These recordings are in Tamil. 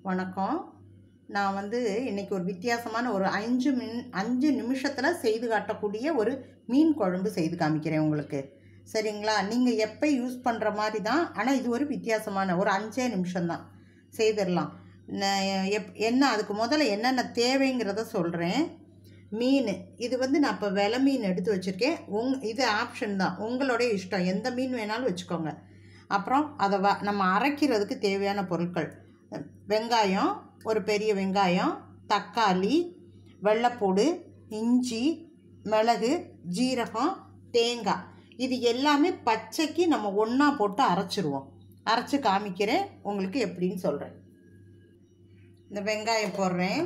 வணக்கம் நான் வந்து இன்னைக்கு ஒரு வித்தியாசமான ஒரு அஞ்சு மின் அஞ்சு நிமிஷத்தில் செய்து காட்டக்கூடிய ஒரு மீன் குழம்பு செய்து காமிக்கிறேன் உங்களுக்கு சரிங்களா நீங்கள் எப்போ யூஸ் பண்ணுற மாதிரி தான் ஆனால் இது ஒரு வித்தியாசமான ஒரு அஞ்சே நிமிஷம்தான் செய்திடலாம் நான் எப் என்ன அதுக்கு முதல்ல என்னென்ன தேவைங்கிறத சொல்கிறேன் மீன் இது வந்து நான் இப்போ வெலை மீன் எடுத்து வச்சுருக்கேன் உங் இது ஆப்ஷன் தான் உங்களுடைய இஷ்டம் எந்த மீன் வேணாலும் வச்சுக்கோங்க அப்புறம் அதை வ நம்ம அரைக்கிறதுக்கு தேவையான பொருட்கள் வெங்காயம் ஒரு பெரிய வெங்காயம் தக்காளி வெள்ளைப்பூடு இஞ்சி மிளகு ஜீரகம் தேங்காய் இது எல்லாமே பச்சைக்கு நம்ம ஒன்றா போட்டு அரைச்சிருவோம் அரைச்சி காமிக்கிறேன் உங்களுக்கு எப்படின்னு சொல்கிறேன் இந்த வெங்காயம் போடுறேன்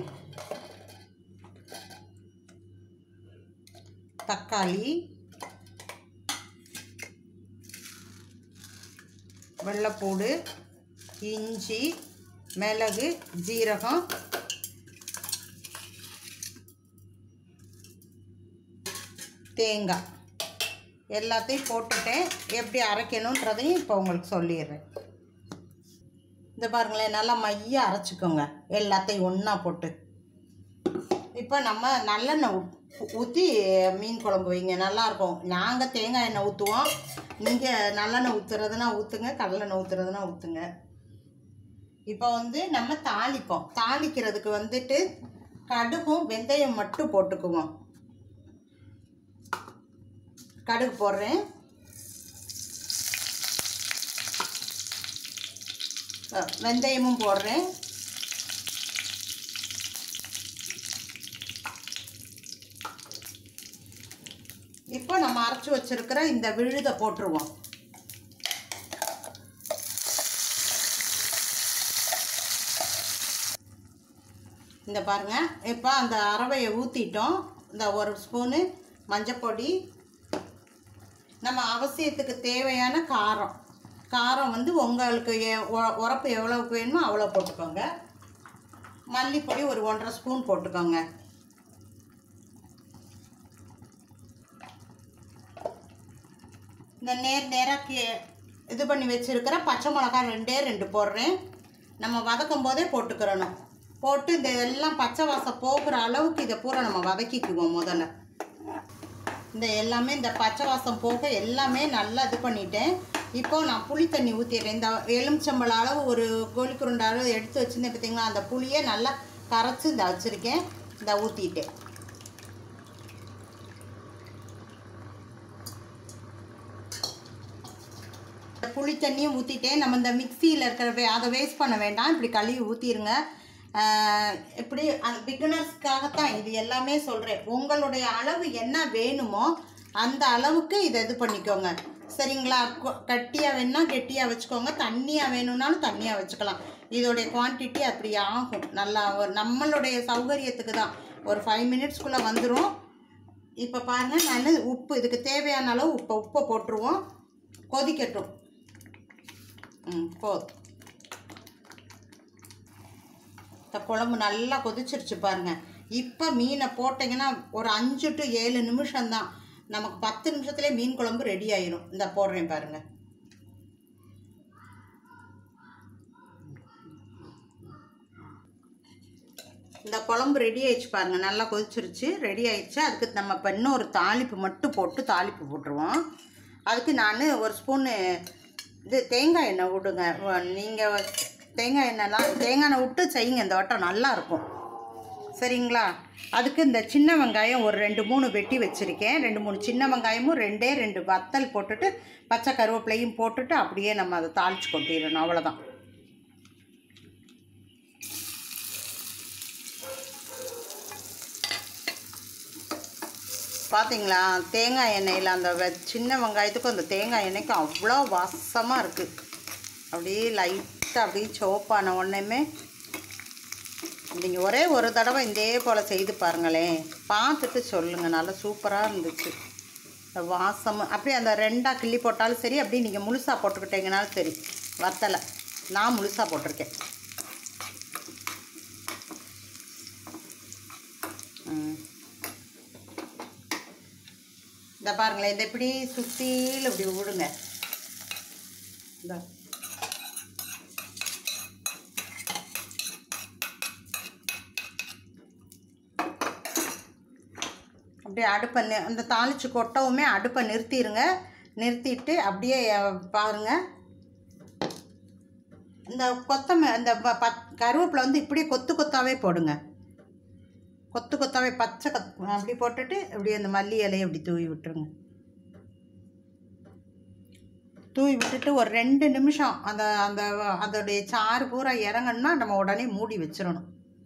தக்காளி வெள்ளைப்பூடு இஞ்சி மிளகு ஜீரகம் தேங்காய் எல்லாத்தையும் போட்டுட்டேன் எப்படி அரைக்கணுன்றதையும் இப்போ உங்களுக்கு சொல்லிடுறேன் இந்த பாருங்களேன் நல்லா மைய அரைச்சிக்கோங்க எல்லாத்தையும் ஒன்றா போட்டு இப்போ நம்ம நல்லெண்ணெய் ஊற்றி மீன் குழம்பு வைங்க நல்லாயிருக்கும் நாங்கள் தேங்காய் எண்ணெய் ஊற்றுவோம் நீங்கள் நல்லெண்ணெய் ஊற்றுறதுனா ஊற்றுங்க கடலெண்ணெய் ஊற்றுறதுனா ஊற்றுங்க இப்போ வந்து நம்ம தாளிப்போம் தாளிக்கிறதுக்கு வந்துட்டு கடுகும் வெந்தயம் மட்டும் போட்டுக்குவோம் கடுகு போடுறேன் வெந்தயமும் போடுறேன் இப்போ நம்ம அரைச்சி வச்சிருக்கிற இந்த விழுதை போட்டுருவோம் இந்த பாருங்க இப்போ அந்த அரவையை ஊற்றிட்டோம் இந்த ஒரு ஸ்பூனு மஞ்சப்பொடி நம்ம அவசியத்துக்கு தேவையான காரம் காரம் வந்து உங்களுக்கு எ- உ- உரப்பு எவ்வளோக்கு வேணுமோ அவ்வளோ போட்டுக்கோங்க மல்லிப்பொடி ஒரு ஒன்றரை ஸ்பூன் போட்டுக்கோங்க இந்த நேர் நேராக கே இது பண்ணி வச்சுருக்கிற பச்சை மிளகாய் ரெண்டே ரெண்டு போடுறேன் நம்ம வதக்கும் போதே போட்டுக்கிறணும் போட்டு இந்த எல்லாம் பச்சை வாசம் போகிற அளவுக்கு இதை பூரா நம்ம வதக்கிக்குவோம் முதல்ல இந்த எல்லாமே இந்த பச்சை வாசம் போக எல்லாமே நல்லா இது பண்ணிட்டேன் இப்போ நான் புளி தண்ணி ஊற்றிடுறேன் இந்த எலுமிச்சம்பழம் அளவு ஒரு கோழிக்குருண்டை அளவு எடுத்து வச்சுருந்தேன் பார்த்தீங்களா அந்த புளியை நல்லா கரைச்சி இந்த வச்சுருக்கேன் இந்த ஊற்றிட்டேன் புளி தண்ணியும் ஊற்றிட்டேன் நம்ம இந்த மிக்சியில் இருக்கிற வே- அதை வேஸ்ட் பண்ண வேண்டாம் இப்படி கழுவி ஊற்றிடுங்க இப்படி அந்த பிகினர்ஸ்க்காகத்தான் இது எல்லாமே சொல்கிறேன் உங்களுடைய அளவு என்ன வேணுமோ அந்த அளவுக்கு இதை இது பண்ணிக்கோங்க சரிங்களா கொ- கட்டியாக வேணும்னா கெட்டியாக வச்சுக்கோங்க தண்ணியாக வேணும்னாலும் தண்ணியாக வச்சுக்கலாம் இதோடைய குவான்டிட்டி அப்படி ஆகும் நல்லா ஒரு நம்மளுடைய சௌகரியத்துக்கு தான் ஒரு ஃபைவ் மினிட்ஸ்க்குள்ளே வந்துடும் இப்போ பாருங்கள் நான் உப்பு இதுக்கு தேவையான அளவு உப்பை உப்பை போட்டுருவோம் கொதிக்கட்டும் ம் போதும் இந்த குழம்பு நல்லா கொதிச்சிருச்சு பாருங்க இப்போ மீனை போட்டிங்கன்னா ஒரு அஞ்சு டு ஏழு நிமிஷம்தான் நமக்கு பத்து நிமிஷத்துலேயே மீன் குழம்பு ரெடி ஆயிரும் இந்த போடுறேன் பாருங்க இந்த குழம்பு ரெடி ஆயிடுச்சு பாருங்க நல்லா கொதிச்சிருச்சு ரெடி ஆயிடுச்சு அதுக்கு நம்ம இப்போ இன்னும் ஒரு தாளிப்பு மட்டும் போட்டு தாளிப்பு போட்டுருவோம் அதுக்கு நான் ஒரு ஸ்பூனு இது தேங்காய் எண்ணெய் விடுங்க நீங்கள் தேங்காய் எண்ணெய்லாம் தேங்காய் எண்ணெய் விட்டு செய்யுங்க இந்த வட்டம் நல்லா இருக்கும் சரிங்களா அதுக்கு இந்த சின்ன வெங்காயம் ஒரு ரெண்டு மூணு வெட்டி வச்சுருக்கேன் ரெண்டு மூணு சின்ன வெங்காயமும் ரெண்டே ரெண்டு வத்தல் போட்டுட்டு பச்சை கருவேப்பிலையும் போட்டுட்டு அப்படியே நம்ம அதை தாளித்து கொட்டிடணும் அவ்வளோதான் பார்த்தீங்களா தேங்காய் எண்ணெயில் அந்த வெ- சின்ன வெங்காயத்துக்கும் அந்த தேங்காய் எண்ணெய்க்கும் அவ்வளோ வாசமாக இருக்குது அப்படியே லைட்டாக அப்படியே சோப்பான உடனேமே நீங்கள் ஒரே ஒரு தடவை இதே போல் செய்து பாருங்களேன் பார்த்துட்டு சொல்லுங்கள் நல்லா சூப்பராக இருந்துச்சு இந்த வாசம் அப்படியே அந்த ரெண்டாக கிள்ளி போட்டாலும் சரி அப்படியே நீங்கள் முழுசாக போட்டுக்கிட்டீங்கனாலும் சரி வத்தலை நான் முழுசாக போட்டிருக்கேன் ம் இந்த பாருங்களேன் இந்த இப்படி சுற்றியில் இப்படி விடுங்க இந்த அப்படியே அடுப்பை நி அந்த தாளித்து கொட்டவுமே அடுப்பை நிறுத்திடுங்க நிறுத்திட்டு அப்படியே அஹ், பாருங்க இந்த கொத்தம இந்த ப பத் கருவேப்பிலை வந்து இப்படியே கொத்து கொத்தாவே போடுங்க கொத்து கொத்தாவே பச்சை கத் அப்படி போட்டுட்டு அப்படியே அந்த மல்லி இலையை அப்படி தூவி விட்டுருங்க தூவி விட்டுட்டு ஒரு ரெண்டு நிமிஷம் அந்த அந்த அதோடைய சாறு பூரா இறங்கணும்னா நம்ம உடனே மூடி வச்சிடணும்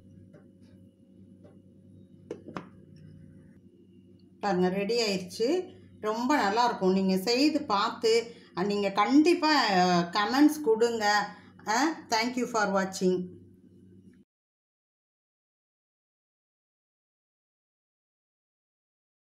பாருங்க ரெடி ஆயிடுச்சு ரொம்ப நல்லா இருக்கும் நீங்கள் செய்து பார்த்து நீங்கள் கண்டிப்பாக கமெண்ட்ஸ் கொடுங்க தேங்க்யூ ஃபார் வாட்சிங்